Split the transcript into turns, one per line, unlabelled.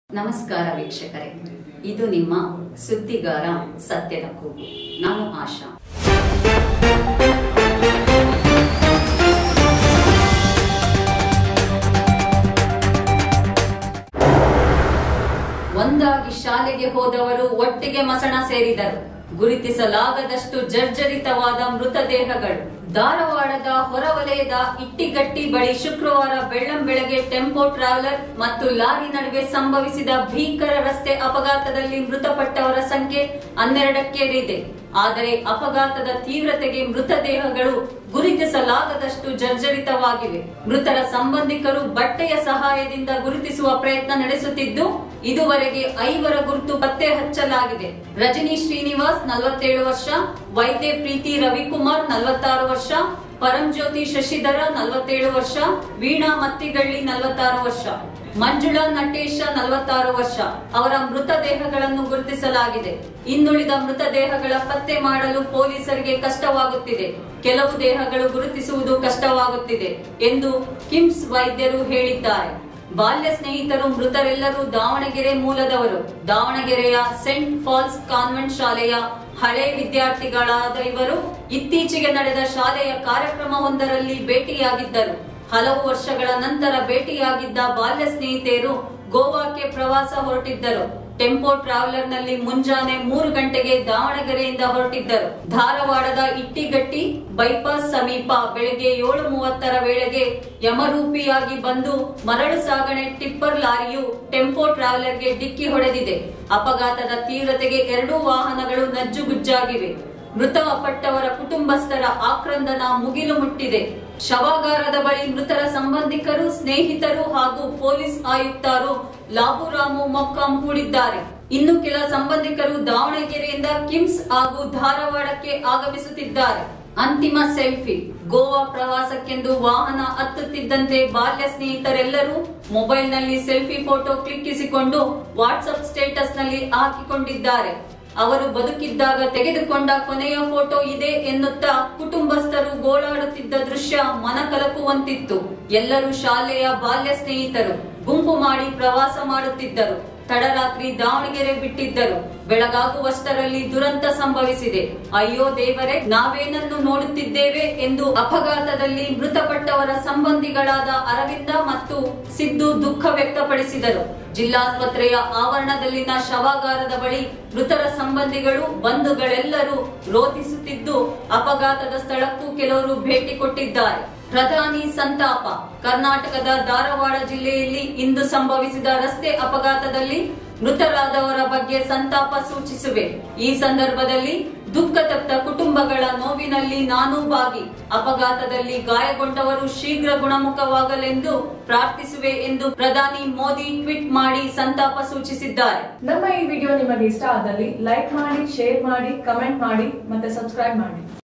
ನಮಸ್ಕಾರ ವೀಕ್ಷಕರೇ ಇದು ನಿಮ್ಮ ಸುದ್ದಿಗಾರ ಸತ್ಯದ ಕೂಗು ನಾನು ಆಶಾ ಒಂದಾಗಿ ಶಾಲೆಗೆ ಹೋದವರು ಒಟ್ಟಿಗೆ ಮಸಣ ಸೇರಿದರು ಗುರುತಿಸಲಾಗದಷ್ಟು ಜರ್ಜರಿತವಾದ ಮೃತದೇಹಗಳು ಧಾರವಾಡದ ಹೊರವಲಯದ ಇಟ್ಟಿಗಟ್ಟಿ ಬಳಿ ಶುಕ್ರವಾರ ಬೆಳ್ಳಂಬೆಳಗ್ಗೆ ಟೆಂಪೋ ಟ್ರಾವೆಲರ್ ಮತ್ತು ಲಾರಿ ನಡುವೆ ಸಂಭವಿಸಿದ ಭೀಕರ ರಸ್ತೆ ಅಪಘಾತದಲ್ಲಿ ಮೃತಪಟ್ಟವರ ಸಂಖ್ಯೆ ಹನ್ನೆರಡಕ್ಕೇರಿದೆ ಆದರೆ ಅಪಘಾತದ ತೀವ್ರತೆಗೆ ಮೃತದೇಹಗಳು ಗುರುತಿಸಲಾಗದಷ್ಟು ಜರ್ಜರಿತವಾಗಿವೆ ಮೃತರ ಸಂಬಂಧಿಕರು ಬಟ್ಟೆಯ ಸಹಾಯದಿಂದ ಗುರುತಿಸುವ ಪ್ರಯತ್ನ ನಡೆಸುತ್ತಿದ್ದು ಇದುವರೆಗೆ ಐವರ ಗುರುತು ಪತ್ತೆ ಹಚ್ಚಲಾಗಿದೆ ರಜನಿ ಶ್ರೀನಿವಾಸ್ ನಲವತ್ತೇಳು ವರ್ಷ ವೈದ್ಯ ಪ್ರೀತಿ ರವಿಕುಮಾರ್ ನಲವತ್ತಾರು ವರ್ಷ ಪರಂಜ್ಯೋತಿ ಶಶಿಧರ ನಲವತ್ತೇಳು ವರ್ಷ ವೀಣಾ ಮತ್ತಿಗಳ್ಳಿ ನಲವತ್ತಾರು ವರ್ಷ ಮಂಜುಳಾ ನಟೇಶ ನಲವತ್ತಾರು ವರ್ಷ ಅವರ ಮೃತದೇಹಗಳನ್ನು ಗುರುತಿಸಲಾಗಿದೆ ಇನ್ನುಳಿದ ಮೃತದೇಹಗಳ ಪತ್ತೆ ಮಾಡಲು ಪೊಲೀಸರಿಗೆ ಕಷ್ಟವಾಗುತ್ತಿದೆ ಕೆಲವು ದೇಹಗಳು ಗುರುತಿಸುವುದು ಕಷ್ಟವಾಗುತ್ತಿದೆ ಎಂದು ಕಿಮ್ಸ್ ವೈದ್ಯರು ಹೇಳಿದ್ದಾರೆ ಬಾಲ್ಯ ಸ್ನೇಹಿತರು ಮೃತರೆಲ್ಲರೂ ದಾವಣಗೆರೆ ಮೂಲದವರು ದಾವಣಗೆರೆಯ ಸೆಂಟ್ ಫಾಲ್ಸ್ ಕಾನ್ವೆಂಟ್ ಶಾಲೆಯ ಹಳೆ ವಿದ್ಯಾರ್ಥಿಗಳಾದ ಇವರು ಇತ್ತೀಚೆಗೆ ನಡೆದ ಶಾಲೆಯ ಕಾರ್ಯಕ್ರಮವೊಂದರಲ್ಲಿ ಭೇಟಿಯಾಗಿದ್ದರು ಹಲವು ವರ್ಷಗಳ ನಂತರ ಭೇಟಿಯಾಗಿದ್ದ ಬಾಲ್ಯ ಸ್ನೇಹಿತೆಯರು ಗೋವಾಕ್ಕೆ ಪ್ರವಾಸ ಹೊರಟಿದ್ದರು ಟೆಂಪೋ ಟ್ರಾವೆಲರ್ ನಲ್ಲಿ ಮುಂಜಾನೆ ಮೂರು ಗಂಟೆಗೆ ದಾವಣಗೆರೆಯಿಂದ ಹೊರಟಿದ್ದರು ಧಾರವಾಡದ ಇಟ್ಟಿಗಟ್ಟಿ ಬೈಪಾಸ್ ಸಮೀಪ ಬೆಳಗ್ಗೆ ಏಳು ಮೂವತ್ತರ ವೇಳೆಗೆ ಯಮರೂಪಿಯಾಗಿ ಬಂದು ಮರಳು ಸಾಗಣೆ ಟಿಪ್ಪರ್ ಲಾರಿಯು ಟೆಂಪೋ ಟ್ರಾವೆಲರ್ಗೆ ಡಿಕ್ಕಿ ಹೊಡೆದಿದೆ ಅಪಘಾತದ ತೀವ್ರತೆಗೆ ಎರಡೂ ವಾಹನಗಳು ನಜ್ಜುಗುಜ್ಜಾಗಿವೆ ಮೃತಪಟ್ಟವರ ಕುಟುಂಬಸ್ಥರ ಆಕ್ರಂದನ ಮುಗಿಲು ಮುಟ್ಟಿದೆ ಶವಾಗಾರದ ಬಳಿ ಮೃತರ ಸಂಬಂಧಿಕರು ಸ್ನೇಹಿತರು ಹಾಗೂ ಪೊಲೀಸ್ ಆಯುಕ್ತರು ಲಾಬುರಾಮು ಮೊಕ್ಕಾಂ ಹೂಡಿದ್ದಾರೆ ಇನ್ನು ಕೆಲ ಸಂಬಂಧಿಕರು ದಾವಣಗೆರೆಯಿಂದ ಕಿಮ್ಸ್ ಹಾಗೂ ಧಾರವಾಡಕ್ಕೆ ಆಗಮಿಸುತ್ತಿದ್ದಾರೆ ಅಂತಿಮ ಸೆಲ್ಫಿ ಗೋವಾ ಪ್ರವಾಸಕ್ಕೆಂದು ವಾಹನ ಹತ್ತುತ್ತಿದ್ದಂತೆ ಬಾಲ್ಯ ಸ್ನೇಹಿತರೆಲ್ಲರೂ ಮೊಬೈಲ್ ನಲ್ಲಿ ಸೆಲ್ಫಿ ಫೋಟೋ ಕ್ಲಿಕ್ಕಿಸಿಕೊಂಡು ವಾಟ್ಸ್ಆಪ್ ಸ್ಟೇಟಸ್ ನಲ್ಲಿ ಹಾಕಿಕೊಂಡಿದ್ದಾರೆ ಅವರು ಬದುಕಿದ್ದಾಗ ತೆಗೆದುಕೊಂಡ ಕೊನೆಯ ಫೋಟೋ ಇದೆ ಎನ್ನುತ್ತಾ ಕುಟುಂಬಸ್ಥರು ಗೋಳಾಡುತ್ತಿದ್ದ ದೃಶ್ಯ ಮನಕಲಕುವಂತಿತ್ತು ಎಲ್ಲರೂ ಶಾಲೆಯ ಬಾಲ್ಯ ಸ್ನೇಹಿತರು ಗುಂಪು ಮಾಡಿ ಪ್ರವಾಸ ಮಾಡುತ್ತಿದ್ದರು ತಡರಾತ್ರಿ ದಾವಣಗೆರೆ ಬಿಟ್ಟಿದ್ದರು ಬೆಳಗಾಗುವಷ್ಟರಲ್ಲಿ ದುರಂತ ಸಂಭವಿಸಿದೆ ಅಯ್ಯೋ ದೇವರೇ ನಾವೇನನ್ನು ನೋಡುತ್ತಿದ್ದೇವೆ ಎಂದು ಅಪಘಾತದಲ್ಲಿ ಮೃತಪಟ್ಟವರ ಸಂಬಂಧಿಗಳಾದ ಅರವಿಂದ ಮತ್ತು ಸಿದ್ದು ದುಃಖ ವ್ಯಕ್ತಪಡಿಸಿದರು ಜಿಲ್ಲಾಸ್ಪತ್ರೆಯ ಆವರಣದಲ್ಲಿನ ಶವಾಗಾರದ ಬಳಿ ಮೃತರ ಸಂಬಂಧಿಗಳು ಬಂಧುಗಳೆಲ್ಲರೂ ರೋಧಿಸುತ್ತಿದ್ದು ಅಪಘಾತದ ಸ್ಥಳಕ್ಕೂ ಕೆಲವರು ಭೇಟಿ ಕೊಟ್ಟಿದ್ದಾರೆ ಪ್ರಧಾನಿ ಸಂತಾಪ ಕರ್ನಾಟಕದ ಧಾರವಾಡ ಜಿಲ್ಲೆಯಲ್ಲಿ ಇಂದು ಸಂಭವಿಸಿದ ರಸ್ತೆ ಅಪಘಾತದಲ್ಲಿ ಮೃತರಾದವರ ಬಗ್ಗೆ ಸಂತಾಪ ಸೂಚಿಸುವೆ ಈ ಸಂದರ್ಭದಲ್ಲಿ ದುಃಖತಪ್ತ ಕುಟುಂಬಗಳ ನೋವಿನಲ್ಲಿ ನಾನೂ ಭಾಗಿ ಅಪಘಾತದಲ್ಲಿ ಗಾಯಗೊಂಡವರು ಶೀಘ್ರ ಗುಣಮುಖವಾಗಲೆಂದು ಪ್ರಾರ್ಥಿಸುವೆ ಎಂದು ಪ್ರಧಾನಿ ಮೋದಿ ಟ್ವೀಟ್ ಮಾಡಿ ಸಂತಾಪ ಸೂಚಿಸಿದ್ದಾರೆ
ನಮ್ಮ ಈ ವಿಡಿಯೋ ನಿಮಗೆ ಇಷ್ಟ ಆದಲ್ಲಿ ಲೈಕ್ ಮಾಡಿ ಶೇರ್ ಮಾಡಿ ಕಮೆಂಟ್ ಮಾಡಿ ಮತ್ತೆ ಸಬ್ಸ್ಕ್ರೈಬ್ ಮಾಡಿ